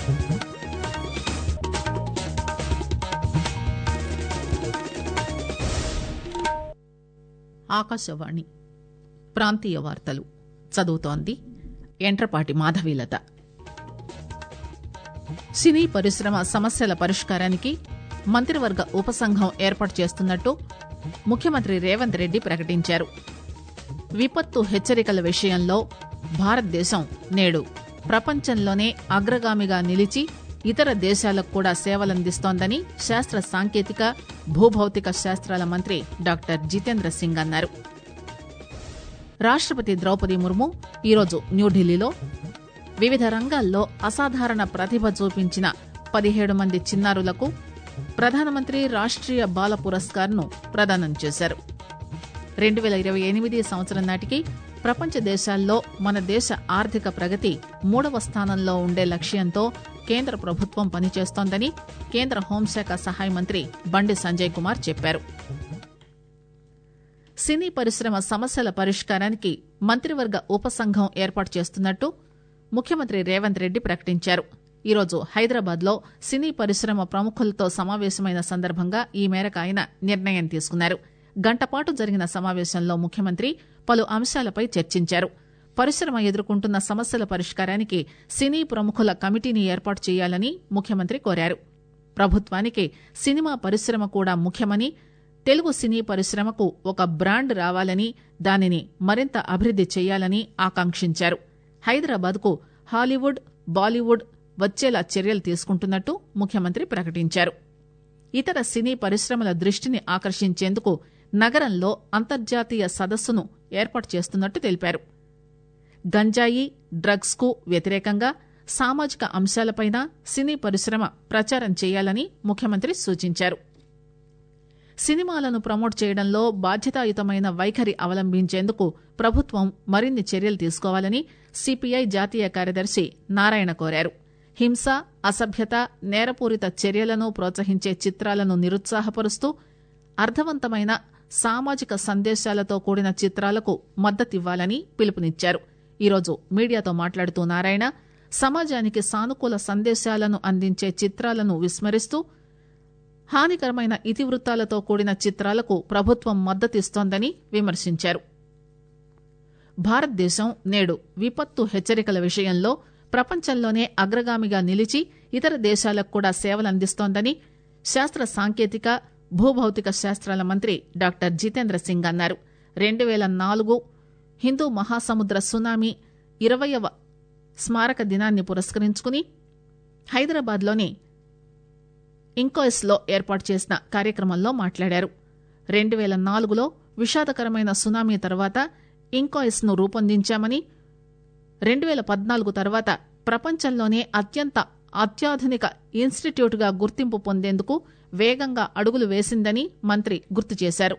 ఆకాశవాణి ప్రాంతీయ వార్తలు చదువుతోంది ఎంట్రపాటి మాధవీలత సినీ పరిశ్రమ సమస్యల పరిష్కారానికి మంత్రివర్గ ఉపసంఘం ఏర్పాటు చేస్తున్నట్టు ముఖ్యమంత్రి రేవంత్ రెడ్డి ప్రకటించారు విపత్తు హెచ్చరికల విషయంలో భారతదేశం నేడు ప్రపంచంలోనే అగ్రగామిగా నిలిచి ఇతర దేశాలకు కూడా సేవలందిస్తోందని శాస్త్ర సాంకేతిక భూభౌతిక శాస్త్రాల మంత్రి డాక్టర్ జితేంద్ర సింగ్ అన్నారు రాష్టపతి ద్రౌపది ముర్ము ఈరోజు న్యూఢిల్లీలో వివిధ రంగాల్లో అసాధారణ ప్రతిభ చూపించిన పదిహేడు మంది చిన్నారులకు ప్రధానమంత్రి రాష్ట్రీయ బాల పురస్కార్ను ప్రదానం చేశారు రెండు వేల ఇరవై ఎనిమిది సంవత్సరం నాటికి ప్రపంచ దేశాల్లో మన దేశ ఆర్థిక ప్రగతి మూడవ స్థానంలో ఉండే లక్ష్యంతో కేంద్ర ప్రభుత్వం పనిచేస్తోందని కేంద్ర హోంశాఖ సహాయ మంత్రి బండి సంజయ్ కుమార్ చెప్పారు సినీ పరిశ్రమ సమస్యల పరిష్కారానికి మంత్రివర్గ ఉపసంఘం ఏర్పాటు చేస్తున్నట్టు ముఖ్యమంత్రి రేవంత్ రెడ్డి ప్రకటించారు ఈరోజు హైదరాబాద్ లో సినీ పరిశ్రమ ప్రముఖులతో సమావేశమైన సందర్భంగా ఈ మేరకు ఆయన నిర్ణయం తీసుకున్నారు గంటపాటు జరిగిన సమావేశంలో ముఖ్యమంత్రి పలు అంశాలపై చర్చించారు పరిశ్రమ ఎదుర్కొంటున్న సమస్యల పరిష్కారానికి సినీ ప్రముఖుల కమిటీని ఏర్పాటు చేయాలని ముఖ్యమంత్రి కోరారు ప్రభుత్వానికి సినిమా పరిశ్రమ కూడా ముఖ్యమని తెలుగు సినీ పరిశ్రమకు ఒక బ్రాండ్ రావాలని దానిని మరింత అభివృద్ది చేయాలని ఆకాంక్షించారు హైదరాబాద్ కు హాలీవుడ్ బాలీవుడ్ వచ్చేలా చర్యలు తీసుకుంటున్నట్టు ముఖ్యమంత్రి ప్రకటించారు ఇతర సినీ పరిశ్రమల దృష్టిని ఆకర్షించేందుకు నగరంలో అంతర్జాతీయ సదస్సును ఏర్పాటు చేస్తున్నట్టు తెలిపారు గంజాయి డ్రగ్స్ కు వ్యతిరేకంగా సామాజిక అంశాలపైన సినీ పరిశ్రమ ప్రచారం చేయాలని ముఖ్యమంత్రి సూచించారు సినిమాలను ప్రమోట్ చేయడంలో బాధ్యతాయుతమైన వైఖరి అవలంబించేందుకు ప్రభుత్వం మరిన్ని చర్యలు తీసుకోవాలని సిపిఐ జాతీయ కార్యదర్శి నారాయణ కోరారు హింస అసభ్యత నేరపూరిత చర్యలను ప్రోత్సహించే చిత్రాలను నిరుత్సాహపరుస్తూ అర్థవంతమైన సామాజిక సందేశాలతో కూడిన చిత్రాలకు మద్దతివ్వాలని పిలుపునిచ్చారు ఈరోజు మీడియాతో మాట్లాడుతూ నారాయణ సమాజానికి సానుకూల సందేశాలను అందించే చిత్రాలను విస్మరిస్తూ హానికరమైన ఇతివృత్తాలతో కూడిన చిత్రాలకు ప్రభుత్వం మద్దతిస్తోందని విమర్శించారు భారతదేశం నేడు విపత్తు హెచ్చరికల విషయంలో ప్రపంచంలోనే అగ్రగామిగా నిలిచి ఇతర దేశాలకు కూడా సేవలందిస్తోందని శాస్త్ర సాంకేతిక భూభౌతిక శాస్త్రాల మంత్రి డాక్టర్ జితేంద్ర సింగ్ అన్నారు రెండు పేల నాలుగు హిందూ మహాసముద్ర సునామీ ఇరవయవ స్మారక దినాన్ని పురస్కరించుకుని హైదరాబాద్లోని ఇంకోయిస్ లో ఏర్పాటు చేసిన కార్యక్రమంలో మాట్లాడారు రెండు పేల నాలుగులో విషాదకరమైన సునామీ తర్వాత ఇంకోయిస్ ను రూపొందించామని రెండు పేల పద్నాలుగు తర్వాత ప్రపంచంలోనే అత్యంత అత్యాధునిక ఇన్స్టిట్యూట్ గా గుర్తింపు పొందేందుకు వేగంగా అడుగులు వేసిందని మంత్రి గుర్తు చేశారు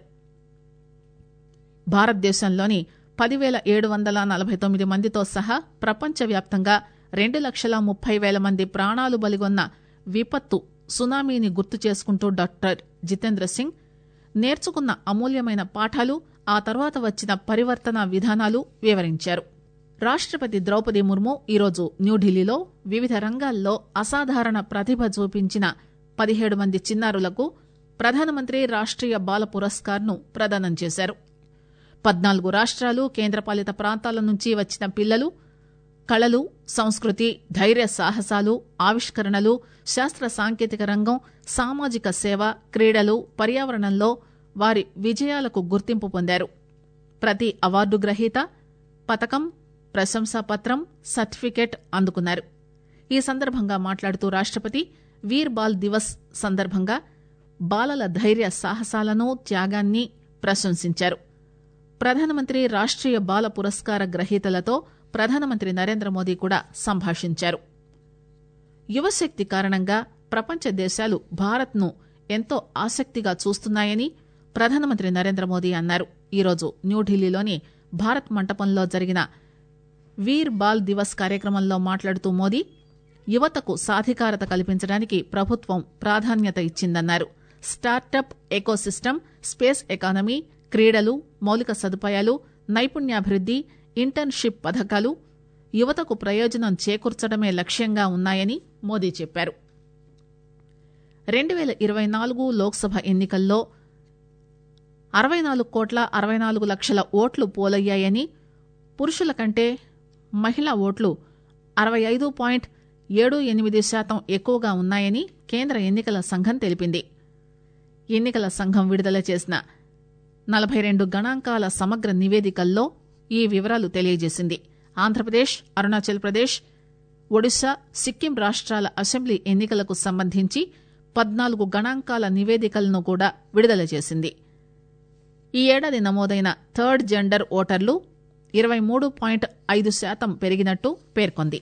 భారతదేశంలోని పదివేల ఏడు వందల నలభై తొమ్మిది మందితో సహా ప్రపంచవ్యాప్తంగా రెండు లక్షల ముప్పై వేల మంది ప్రాణాలు బలిగొన్న విపత్తు సునామీని గుర్తు చేసుకుంటూ డాక్టర్ జితేంద్ర సింగ్ నేర్చుకున్న అమూల్యమైన పాఠాలు ఆ తర్వాత వచ్చిన పరివర్తన విధానాలు వివరించారు రాష్టపతి ద్రౌపది ముర్ము ఈరోజు న్యూఢిల్లీలో వివిధ రంగాల్లో అసాధారణ ప్రతిభ చూపించిన పదిహేడు మంది చిన్నారులకు ప్రధానమంత్రి రాష్ట్రీయ బాల పురస్కార్ను ప్రదానం చేశారు పద్నాలుగు రాష్ట్రాలు కేంద్రపాలిత ప్రాంతాల నుంచి వచ్చిన పిల్లలు కళలు సంస్కృతి ధైర్య సాహసాలు ఆవిష్కరణలు శాస్త్ర సాంకేతిక రంగం సామాజిక సేవ క్రీడలు పర్యావరణంలో వారి విజయాలకు గుర్తింపు పొందారు ప్రతి అవార్డు గ్రహీత పథకం ప్రశంసాపత్రం సర్టిఫికెట్ అందుకున్నారు ఈ సందర్భంగా మాట్లాడుతూ రాష్టపతి వీర్ బాల్ దివస్ సందర్భంగా బాలల ధైర్య సాహసాలను త్యాగాన్ని ప్రశంసించారు ప్రధానమంత్రి రాష్ట్రీయ బాల పురస్కార గ్రహీతలతో ప్రధానమంత్రి నరేంద్ర మోదీ కూడా సంభాషించారు యువశక్తి కారణంగా ప్రపంచ దేశాలు భారత్ ను ఎంతో ఆసక్తిగా చూస్తున్నాయని ప్రధానమంత్రి నరేంద్ర మోదీ అన్నారు ఈరోజు న్యూఢిల్లీలోని భారత్ మంటపంలో జరిగిన వీర్ బాల్ దివస్ కార్యక్రమంలో మాట్లాడుతూ మోదీ యువతకు సాధికారత కల్పించడానికి ప్రభుత్వం ప్రాధాన్యత ఇచ్చిందన్నారు స్టార్టప్ ఎకోసిస్టమ్ స్పేస్ ఎకానమీ క్రీడలు మౌలిక సదుపాయాలు నైపుణ్యాభివృద్ది ఇంటర్న్షిప్ పథకాలు యువతకు ప్రయోజనం చేకూర్చడమే లక్ష్యంగా ఉన్నాయని మోదీ చెప్పారు రెండు పేల ఇరవై నాలుగు లోక్సభ ఎన్నికల్లో అరవై నాలుగు కోట్ల అరవై నాలుగు లక్షల ఓట్లు పోలయ్యాయని పురుషుల కంటే మహిళా ఓట్లు అరవై ఐదు పాయింట్ ఏడు ఎనిమిది శాతం ఎక్కువగా ఉన్నాయని కేంద్ర ఎన్నికల సంఘం తెలిపింది ఎన్నికల సంఘం విడుదల చేసిన నలభై రెండు గణాంకాల సమగ్ర నివేదికల్లో ఈ వివరాలు తెలియజేసింది ఆంధ్రప్రదేశ్ అరుణాచల్ ప్రదేశ్ ఒడిశా సిక్కిం రాష్ట్రాల అసెంబ్లీ ఎన్నికలకు సంబంధించి పద్నాలుగు గణాంకాల నివేదికలను కూడా విడుదల చేసింది ఈ ఏడాది నమోదైన థర్డ్ జెండర్ ఓటర్లు ఇరవై మూడు పాయింట్ ఐదు శాతం పెరిగినట్టు పేర్కొంది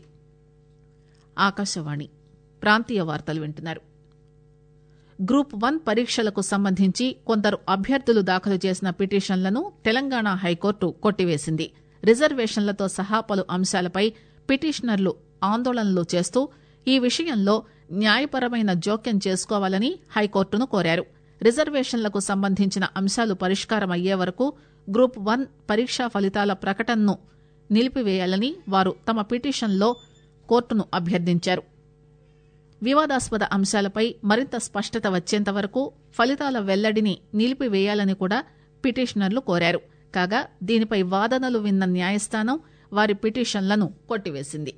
ఆకాశవాణి ప్రాంతీయ వార్తలు వింటున్నారు గ్రూప్ వన్ పరీక్షలకు సంబంధించి కొందరు అభ్యర్థులు దాఖలు చేసిన పిటిషన్లను తెలంగాణ హైకోర్టు కొట్టివేసింది రిజర్వేషన్లతో సహా పలు అంశాలపై పిటిషనర్లు ఆందోళనలు చేస్తూ ఈ విషయంలో న్యాయపరమైన జోక్యం చేసుకోవాలని హైకోర్టును కోరారు రిజర్వేషన్లకు సంబంధించిన అంశాలు పరిష్కారం అయ్యే వరకు గ్రూప్ వన్ పరీక్షా ఫలితాల ప్రకటనను నిలిపివేయాలని వారు తమ పిటిషన్లో కోర్టును అభ్యర్థించారు వివాదాస్పద అంశాలపై మరింత స్పష్టత వచ్చేంత వరకు ఫలితాల వెల్లడిని నిలిపివేయాలని కూడా పిటిషనర్లు కోరారు కాగా దీనిపై వాదనలు విన్న న్యాయస్థానం వారి పిటిషన్లను కొట్టివేసింది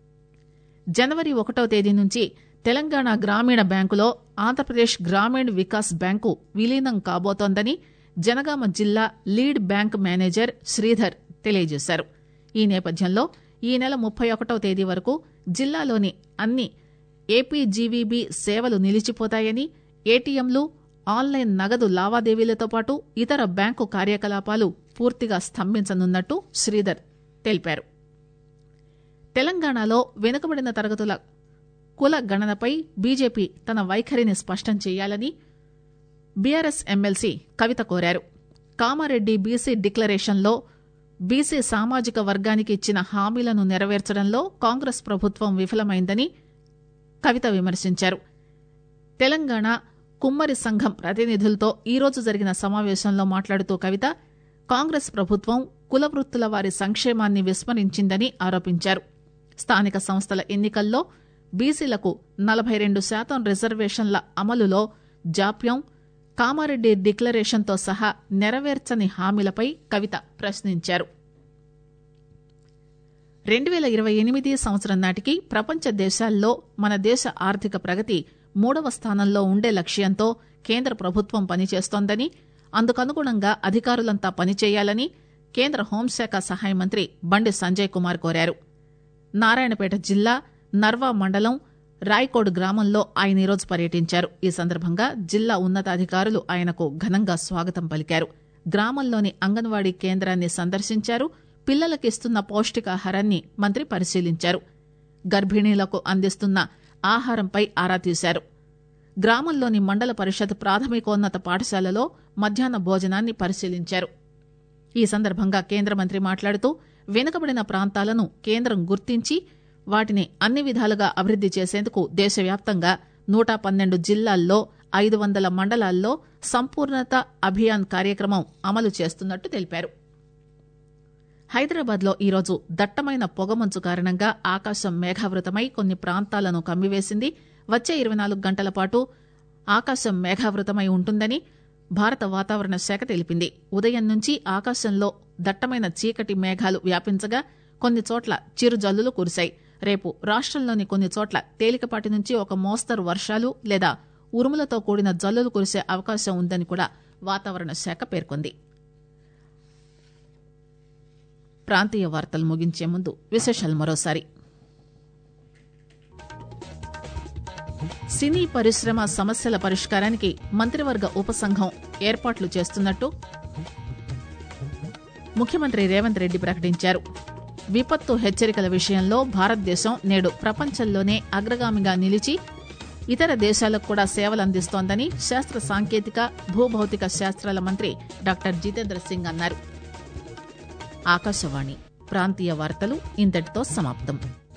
జనవరి ఒకటో తేదీ నుంచి తెలంగాణ గ్రామీణ బ్యాంకులో ఆంధ్రప్రదేశ్ గ్రామీణ వికాస్ బ్యాంకు విలీనం కాబోతోందని జనగామ జిల్లా లీడ్ బ్యాంక్ మేనేజర్ శ్రీధర్ తెలియజేశారు ఈ నేపథ్యంలో ఈ నెల ముప్పై ఒకటో తేదీ వరకు జిల్లాలోని అన్ని ఏపీజీవీబీ సేవలు నిలిచిపోతాయని ఏటీఎంలు ఆన్లైన్ నగదు లావాదేవీలతో పాటు ఇతర బ్యాంకు కార్యకలాపాలు పూర్తిగా స్తంభించనున్నట్టు శ్రీధర్ తెలిపారు తెలంగాణలో వెనుకబడిన తరగతుల కుల గణనపై బీజేపీ తన వైఖరిని స్పష్టం చేయాలని బీఆర్ఎస్ ఎమ్మెల్సీ కవిత కోరారు కామారెడ్డి బీసీ డిక్లరేషన్లో బీసీ సామాజిక వర్గానికి ఇచ్చిన హామీలను నెరవేర్చడంలో కాంగ్రెస్ ప్రభుత్వం విఫలమైందని కవిత విమర్శించారు తెలంగాణ కుమ్మరి సంఘం ప్రతినిధులతో ఈరోజు జరిగిన సమావేశంలో మాట్లాడుతూ కవిత కాంగ్రెస్ ప్రభుత్వం కుల వృత్తుల వారి సంక్షేమాన్ని విస్మరించిందని ఆరోపించారు స్థానిక సంస్థల ఎన్నికల్లో బీసీలకు నలభై రెండు శాతం రిజర్వేషన్ల అమలులో జాప్యం కామారెడ్డి డిక్లరేషన్తో సహా నెరవేర్చని హామీలపై కవిత ప్రశ్నించారు రెండు పేల ఇరవై ఎనిమిది సంవత్సరం నాటికి ప్రపంచ దేశాల్లో మన దేశ ఆర్థిక ప్రగతి మూడవ స్థానంలో ఉండే లక్ష్యంతో కేంద్ర ప్రభుత్వం పనిచేస్తోందని అందుకనుగుణంగా అధికారులంతా పనిచేయాలని కేంద్ర హోంశాఖ సహాయ మంత్రి బండి సంజయ్ కుమార్ కోరారు నారాయణపేట జిల్లా నర్వా మండలం రాయకోడ్ గ్రామంలో ఆయన ఈరోజు పర్యటించారు ఈ సందర్భంగా జిల్లా ఉన్నతాధికారులు ఆయనకు ఘనంగా స్వాగతం పలికారు గ్రామంలోని అంగన్వాడీ కేంద్రాన్ని సందర్శించారు పిల్లలకిస్తున్న పౌష్టికాహారాన్ని మంత్రి పరిశీలించారు గర్భిణీలకు అందిస్తున్న ఆహారంపై ఆరా తీశారు గ్రామంలోని మండల పరిషత్ ప్రాథమికోన్నత పాఠశాలలో మధ్యాహ్న భోజనాన్ని పరిశీలించారు ఈ సందర్భంగా కేంద్ర మంత్రి మాట్లాడుతూ వెనుకబడిన ప్రాంతాలను కేంద్రం గుర్తించి వాటిని అన్ని విధాలుగా అభివృద్ది చేసేందుకు దేశవ్యాప్తంగా నూట పన్నెండు జిల్లాల్లో ఐదు వందల మండలాల్లో సంపూర్ణత అభియాన్ కార్యక్రమం అమలు చేస్తున్నట్టు తెలిపారు హైదరాబాద్ లో ఈరోజు దట్టమైన పొగమంచు కారణంగా ఆకాశం మేఘావృతమై కొన్ని ప్రాంతాలను కమ్మివేసింది వచ్చే ఇరవై నాలుగు గంటల పాటు ఆకాశం మేఘావృతమై ఉంటుందని భారత వాతావరణ శాఖ తెలిపింది ఉదయం నుంచి ఆకాశంలో దట్టమైన చీకటి మేఘాలు వ్యాపించగా కొన్ని చోట్ల చిరుజల్లులు కురిశాయి రేపు రాష్టంలోని కొన్ని చోట్ల తేలికపాటి నుంచి ఒక మోస్తరు వర్షాలు లేదా ఉరుములతో కూడిన జల్లులు కురిసే అవకాశం ఉందని కూడా వాతావరణ శాఖ పేర్కొంది ప్రాంతీయ వార్తలు ముగించే ముందు విశేషాలు మరోసారి సినీ పరిశ్రమ సమస్యల పరిష్కారానికి మంత్రివర్గ ఉపసంఘం ఏర్పాట్లు చేస్తున్నట్టు ముఖ్యమంత్రి రేవంత్ రెడ్డి ప్రకటించారు విపత్తు హెచ్చరికల విషయంలో భారతదేశం నేడు ప్రపంచంలోనే అగ్రగామిగా నిలిచి ఇతర దేశాలకు కూడా సేవలందిస్తోందని శాస్త్ర సాంకేతిక భూభౌతిక శాస్త్రాల మంత్రి డాక్టర్ జితేంద్ర సింగ్ అన్నారు ఆకాశవాణి ప్రాంతీయ వార్తలు ఇంతటితో సమాప్తం